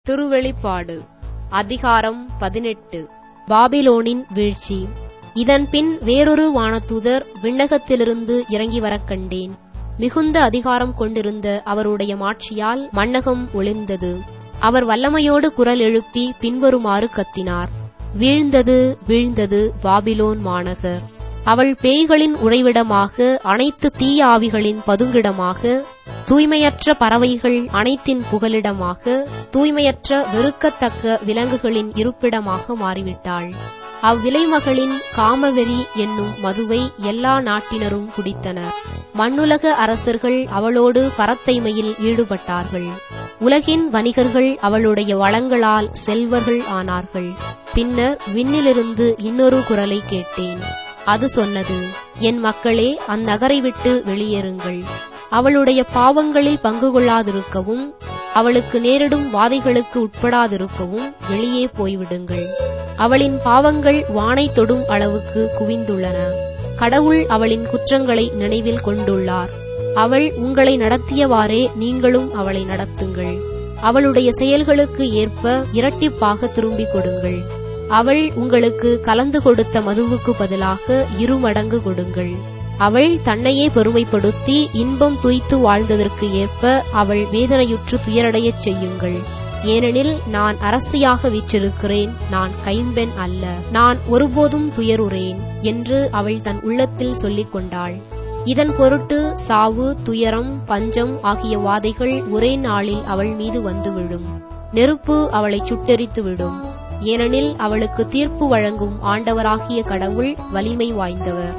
திருவெளிப்பாடு அதிகாரம் பதினெட்டு பாபிலோனின் வீழ்ச்சி இதன்பின் வேறொரு வானதூதர் விண்ணகத்திலிருந்து இறங்கி வரக் கண்டேன் மிகுந்த அதிகாரம் கொண்டிருந்த அவருடைய மாட்சியால் மண்ணகம் ஒளிர்ந்தது அவர் வல்லமையோடு குரல் எழுப்பி பின்வருமாறு கத்தினார் வீழ்ந்தது வீழ்ந்தது பாபிலோன் மாநகர் அவள் பேய்களின் உறைவிடமாக அனைத்து தீய ஆவிகளின் பதுங்கிடமாக தூய்மையற்ற பறவைகள் அனைத்தின் புகலிடமாக தூய்மையற்ற வெறுக்கத்தக்க விலங்குகளின் இருப்பிடமாக மாறிவிட்டாள் அவ்விலைமகளின் காமவெறி என்னும் மதுவை எல்லா நாட்டினரும் குடித்தனர் மண்ணுலக அரசர்கள் அவளோடு பரத்தைமையில் ஈடுபட்டார்கள் உலகின் வணிகர்கள் அவளுடைய வளங்களால் செல்வர்கள் ஆனார்கள் பின்னர் விண்ணிலிருந்து இன்னொரு குரலை கேட்டேன் அது சொன்னது என் மக்களே அந்நகரை விட்டு வெளியேறுங்கள் அவளுடைய பாவங்களில் பங்கு கொள்ளாதிருக்கவும் அவளுக்கு நேரிடும் வாதைகளுக்கு உட்படாதிருக்கவும் வெளியே போய்விடுங்கள் அவளின் பாவங்கள் வானை தொடும் அளவுக்கு குவிந்துள்ளன கடவுள் அவளின் குற்றங்களை நினைவில் கொண்டுள்ளார் அவள் உங்களை நடத்தியவாறே நீங்களும் அவளை நடத்துங்கள் அவளுடைய செயல்களுக்கு ஏற்ப இரட்டிப்பாக திரும்பிக் கொடுங்கள் அவள் உங்களுக்கு கலந்து கொடுத்த மதுவுக்கு பதிலாக இருமடங்கு கொடுங்கள் அவள் தன்னையே பெருமைப்படுத்தி இன்பம் துய்த்து வாழ்ந்ததற்கு ஏற்ப அவள் வேதனையுற்று துயரடையச் செய்யுங்கள் ஏனெனில் நான் அரசியாக வீற்றிருக்கிறேன் நான் கைம்பெண் அல்ல நான் ஒருபோதும் துயருறேன் என்று அவள் தன் உள்ளத்தில் சொல்லிக் கொண்டாள் இதன் பொருட்டு சாவு துயரம் பஞ்சம் ஆகிய வாதைகள் ஒரே நாளில் அவள் மீது வந்து விழும் நெருப்பு அவளை சுட்டெரித்து விடும் ஏனெனில் அவளுக்கு தீர்ப்பு வழங்கும் ஆண்டவராகிய கடவுள் வலிமை வாய்ந்தவர்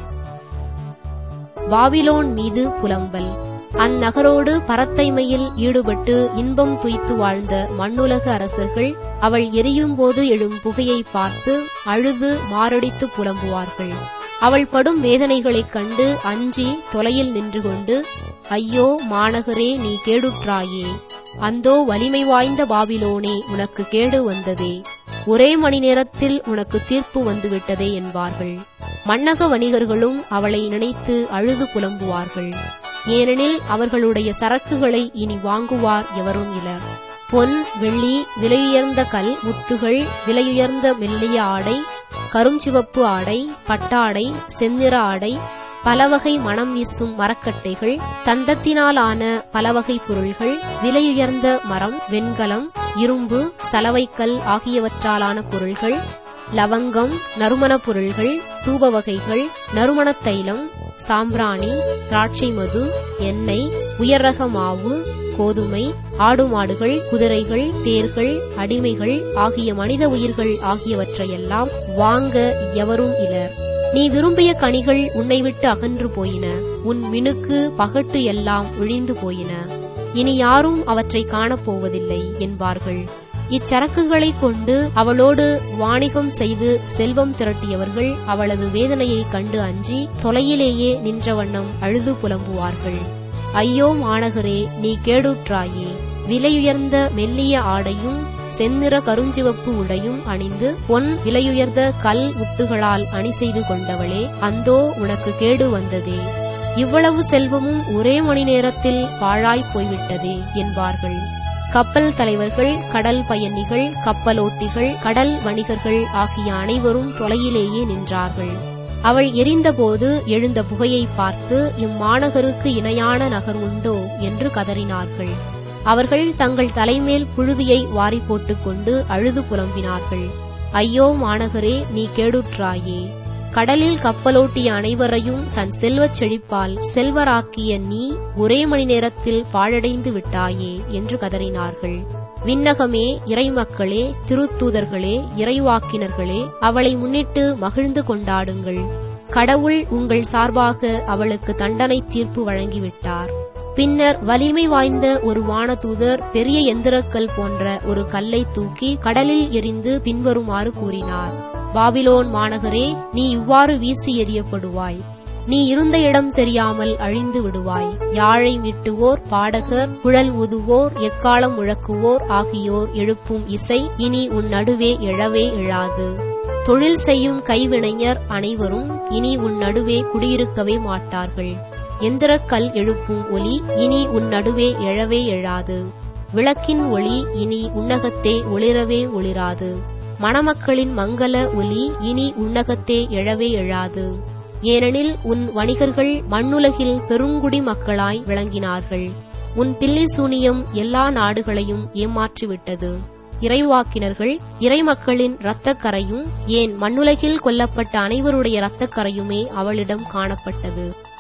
பாபிலோன் மீது புலம்பல் அந்நகரோடு பரத்தைமையில் ஈடுபட்டு இன்பம் துய்த்து வாழ்ந்த மண்ணுலக அரசர்கள் அவள் எரியும் போது எழும் புகையை பார்த்து அழுது மாரடித்து புலம்புவார்கள் அவள் படும் வேதனைகளைக் கண்டு அஞ்சி தொலையில் நின்று கொண்டு ஐயோ மாநகரே நீ கேடுற்றாயே அந்தோ வலிமை வாய்ந்த பாபிலோனே உனக்கு கேடு வந்ததே ஒரே மணி நேரத்தில் உனக்கு தீர்ப்பு வந்துவிட்டதே என்பார்கள் மன்னக வணிகர்களும் அவளை நினைத்து அழுது புலம்புவார்கள் ஏனெனில் அவர்களுடைய சரக்குகளை இனி வாங்குவார் எவரும் இலர் பொன் வெள்ளி விலையுயர்ந்த கல் முத்துகள் விலையுயர்ந்த மெல்லிய ஆடை கருஞ்சிவப்பு ஆடை பட்டாடை செந்நிற ஆடை பலவகை மனம் வீசும் மரக்கட்டைகள் தந்தத்தினாலான பலவகை பொருள்கள் விலையுயர்ந்த மரம் வெண்கலம் இரும்பு சலவைக்கல் ஆகியவற்றாலான பொருள்கள் லவங்கம் நறுமணப் பொருள்கள் தூப வகைகள் நறுமணத் தைலம் சாம்பிராணி திராட்சை மது எண்ணெய் உயர்ரக மாவு கோதுமை ஆடு மாடுகள் குதிரைகள் தேர்கள் அடிமைகள் ஆகிய மனித உயிர்கள் ஆகியவற்றையெல்லாம் வாங்க எவரும் இலர் நீ விரும்பிய கனிகள் உன்னை விட்டு அகன்று போயின உன் மினுக்கு பகட்டு எல்லாம் ஒழிந்து போயின இனி யாரும் அவற்றை காணப்போவதில்லை என்பார்கள் இச்சரக்குகளைக் கொண்டு அவளோடு வாணிகம் செய்து செல்வம் திரட்டியவர்கள் அவளது வேதனையைக் கண்டு அஞ்சி தொலையிலேயே நின்ற வண்ணம் அழுது புலம்புவார்கள் ஐயோ மாநகரே நீ கேடுற்றாயே விலையுயர்ந்த மெல்லிய ஆடையும் செந்நிற கருஞ்சிவப்பு உடையும் அணிந்து பொன் விலையுயர்ந்த கல் முத்துகளால் அணி செய்து கொண்டவளே அந்தோ உனக்கு கேடு வந்ததே இவ்வளவு செல்வமும் ஒரே மணி நேரத்தில் பாழாய் போய்விட்டதே என்பார்கள் கப்பல் தலைவர்கள் கடல் பயணிகள் கப்பலோட்டிகள் கடல் வணிகர்கள் ஆகிய அனைவரும் தொலையிலேயே நின்றார்கள் அவள் எரிந்தபோது எழுந்த புகையை பார்த்து இம்மாநகருக்கு இணையான நகர் உண்டோ என்று கதறினார்கள் அவர்கள் தங்கள் தலைமேல் புழுதியை வாரி போட்டுக்கொண்டு அழுது புலம்பினார்கள் ஐயோ மாநகரே நீ கேடுற்றாயே கடலில் கப்பலோட்டிய அனைவரையும் தன் செல்வச் செழிப்பால் செல்வராக்கிய நீ ஒரே மணி நேரத்தில் பாழடைந்து விட்டாயே என்று கதறினார்கள் விண்ணகமே இறைமக்களே திருத்தூதர்களே இறைவாக்கினர்களே அவளை முன்னிட்டு மகிழ்ந்து கொண்டாடுங்கள் கடவுள் உங்கள் சார்பாக அவளுக்கு தண்டனை தீர்ப்பு வழங்கிவிட்டார் பின்னர் வலிமை வாய்ந்த ஒரு வானதூதர் பெரிய எந்திரக்கல் போன்ற ஒரு கல்லை தூக்கி கடலில் எரிந்து பின்வருமாறு கூறினார் பாபிலோன் மாநகரே நீ இவ்வாறு வீசி எறியப்படுவாய் நீ இருந்த இடம் தெரியாமல் அழிந்து விடுவாய் யாழை மீட்டுவோர் பாடகர் குழல் ஊதுவோர் எக்காலம் முழக்குவோர் ஆகியோர் எழுப்பும் இசை இனி உன் நடுவே எழவே எழாது தொழில் செய்யும் கைவினைஞர் அனைவரும் இனி உன் நடுவே குடியிருக்கவே மாட்டார்கள் எந்திரக்கல் எழுப்பும் ஒலி இனி உன் நடுவே எழவே எழாது விளக்கின் ஒளி இனி உன்னகத்தே ஒளிரவே ஒளிராது மணமக்களின் மங்கல ஒலி இனி உன்னகத்தே எழவே எழாது ஏனெனில் உன் வணிகர்கள் மண்ணுலகில் பெருங்குடி மக்களாய் விளங்கினார்கள் உன் பில்லி சூனியம் எல்லா நாடுகளையும் ஏமாற்றிவிட்டது இறைவாக்கினர்கள் இறைமக்களின் இரத்தக்கரையும் ஏன் மண்ணுலகில் கொல்லப்பட்ட அனைவருடைய இரத்தக்கரையுமே அவளிடம் காணப்பட்டது